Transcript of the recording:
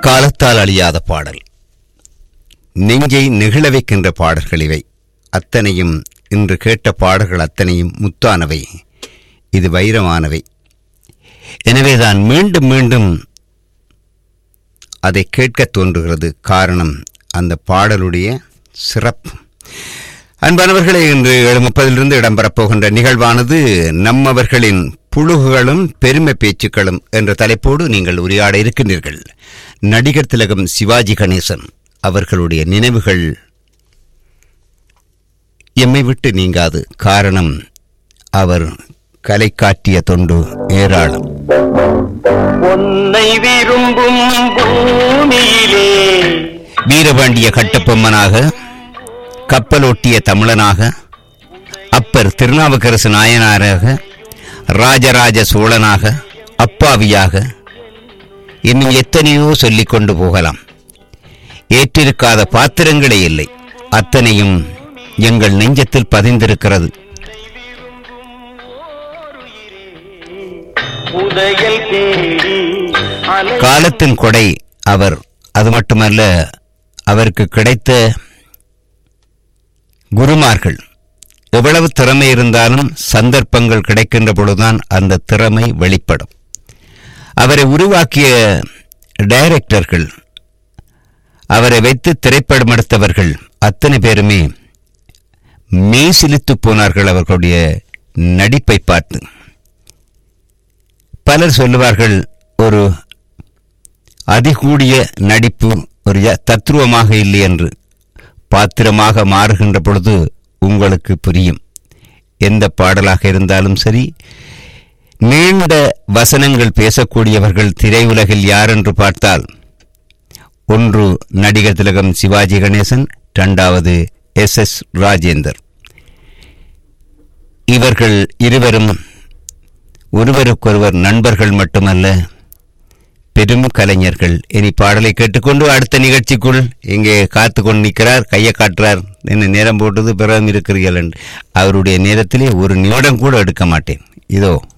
காலத்தால் அழியாத பாடல் நெஞ்சை நெகிழ வைக்கின்ற பாடல்கள் இவை அத்தனையும் இன்று கேட்ட பாடல்கள் அத்தனையும் முத்தானவை இது வைரமானவை எனவேதான் மீண்டும் மீண்டும் அதை கேட்கத் தோன்றுகிறது காரணம் அந்த பாடலுடைய சிறப்பு அன்பானவர்களே இன்று ஏழு முப்பதிலிருந்து இடம்பெறப் போகின்ற நிகழ்வானது நம்மவர்களின் புழுகுகளும் பெருமை பேச்சுக்களும் என்ற தலைப்போடு நீங்கள் உரையாட இருக்கின்றீர்கள் நடிகர் திலகம் சிவாஜி கணேசன் அவர்களுடைய நினைவுகள் எம்மை விட்டு நீங்காது காரணம் அவர் கலை காட்டிய தொண்டு ஏராளம் உன்னை விரும்பும் பூமியிலே வீரபாண்டிய கட்டபொம்மனாக கப்பலோட்டிய தமிழனாக அப்பர் திருநாவுக்கரசு நாயனாராக ராஜராஜ சோழனாக அப்பாவியாக இன்னும் எத்தனையோ சொல்லிக் கொண்டு போகலாம் ஏற்றிருக்காத பாத்திரங்களே இல்லை அத்தனையும் எங்கள் நெஞ்சத்தில் பதிந்திருக்கிறது புதையல் தேடி அலை காலத்தின் கொடை அவர் அது மட்டுமல்ல அவருக்கு கிடைத்த குருமார்கள் எவ்வளவு திறமை இருந்தாலும் சந்தர்ப்பங்கள் கிடைக்கின்ற பொழுதுதான் அந்த திறமை வெளிப்படும் அவரை உருவாக்கிய டைரக்டர்கள் அவரை வைத்து திரைப்படம் எடுத்தவர்கள் அத்தனை பேருமே மெய்சிலித்து போனார்கள் அவர்களுடைய நடிப்பை பார்த்து பலர் சொல்லுவார்கள் ஒரு அதிகூடிய நடிப்பு ஒரு ய- தத்ரூபமாக இல்லை என்று பாத்திரமாக மாறுகின்ற பொழுது உங்களுக்கு புரியும் எந்த பாடலாக இருந்தாலும் சரி நீண்ட வசனங்கள் பேசக்கூடியவர்கள் திரையுலகில் யார் என்று பார்த்தால் ஒன்று நடிகர் திலகம் சிவாஜி கணேசன் இரண்டாவது எஸ் எஸ் ராஜேந்தர் இவர்கள் இருவரும் ஒருவருக்கொருவர் நண்பர்கள் மட்டுமல்ல பெரும் கலைஞர்கள் இனி பாடலை கேட்டுக்கொண்டு அடுத்த நிகழ்ச்சிக்குள் இங்கே காத்து கொண்டு நிற்கிறார் கையை காட்டுறார் என்ன நேரம் போட்டது பிறகு இருக்கிறீர்கள் என்று அவருடைய நேரத்திலே ஒரு நிமிடம் கூட எடுக்க மாட்டேன் இதோ